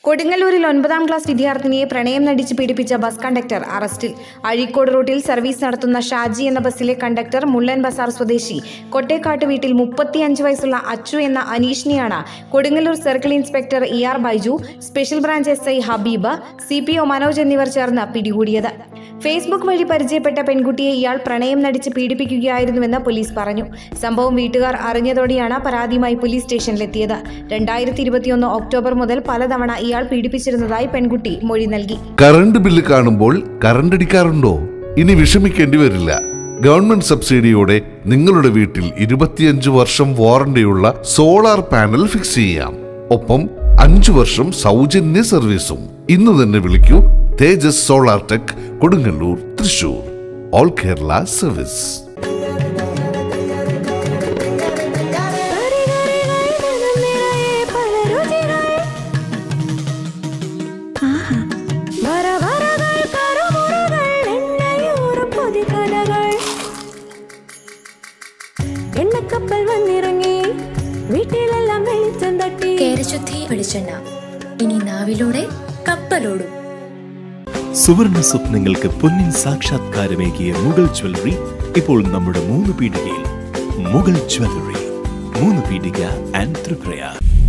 കൊടുങ്ങല്ലൂരിൽ ഒൻപതാം ക്ലാസ് വിദ്യാർത്ഥിനിയെ പ്രണയം നടിച്ച് പീഡിപ്പിച്ച ബസ് കണ്ടക്ടർ അറസ്റ്റിൽ അഴീക്കോട് റൂട്ടിൽ സർവീസ് നടത്തുന്ന ഷാജി എന്ന ബസ്സിലെ കണ്ടക്ടർ മുള്ളൻ ബസാർ സ്വദേശി കൊട്ടേക്കാട്ട് വീട്ടിൽ മുപ്പത്തിയഞ്ച് വയസ്സുള്ള അച്ചു എന്ന അനീഷിനെയാണ് Kodungallur circle inspector E R Baiju special branch S I Habeeb C P O Manoj എന്നിവർ ചേർന്ന് പിടികൂടിയത് ഫേസ്ബുക്ക് വഴി പരിചയപ്പെട്ട പെൺകുട്ടിയെ ഇയാൾ പ്രണയം നടിച്ച് പീഡിപ്പിക്കുകയായിരുന്നുവെന്ന് പോലീസ് പറഞ്ഞു സംഭവം വീട്ടുകാർ അറിഞ്ഞതോടെയാണ് പരാതിയുമായി പോലീസ് സ്റ്റേഷനിലെത്തിയത് രണ്ടായിരത്തി ഇരുപത്തിയൊന്ന് ഒക്ടോബർ മുതൽ പലതവണ ഇയാൾ പീഡിപ്പിച്ചിരുന്നതായി പെൺകുട്ടി മൊഴി നൽകി കറണ്ട് ബില്ല് കാണുമ്പോൾ കറണ്ട് അടിക്കാറുണ്ടോ ഇനി വിഷമിക്കേണ്ടി വരില്ല ഗവൺമെന്റ് സബ്സിഡിയോടെ നിങ്ങളുടെ വീട്ടിൽ ഇരുപത്തിയഞ്ച് വർഷം വാറണ്ടിയുള്ള സോളാർ പാനൽ ഫിക്സ് ചെയ്യാം ഒപ്പം അഞ്ചു വർഷം സൗജന്യ സർവീസും ഇന്ന് തന്നെ വിളിക്കൂ Tejas solar tech Kodungallur Thrissur all Kerala service എണ്ണക്കപ്പൽ വന്നിറങ്ങി വീട്ടിലെല്ലാം വെളിച്ചം തട്ടി കേരശുദ്ധി വെളിച്ചെണ്ണ ഇനി നാവിലൂടെ കപ്പലോടും സുവർണ സ്വപ്നങ്ങൾക്ക് പൊന്നിൻ സാക്ഷാത്കാരമേകിയ മുഗൾ ജ്വല്ലറി ഇപ്പോൾ നമ്മുടെ മൂന്ന് പീടികയിൽ മുഗൾ ജ്വല്ലറി മൂന്ന് പീടിക ആൻഡ് ത്രിപുര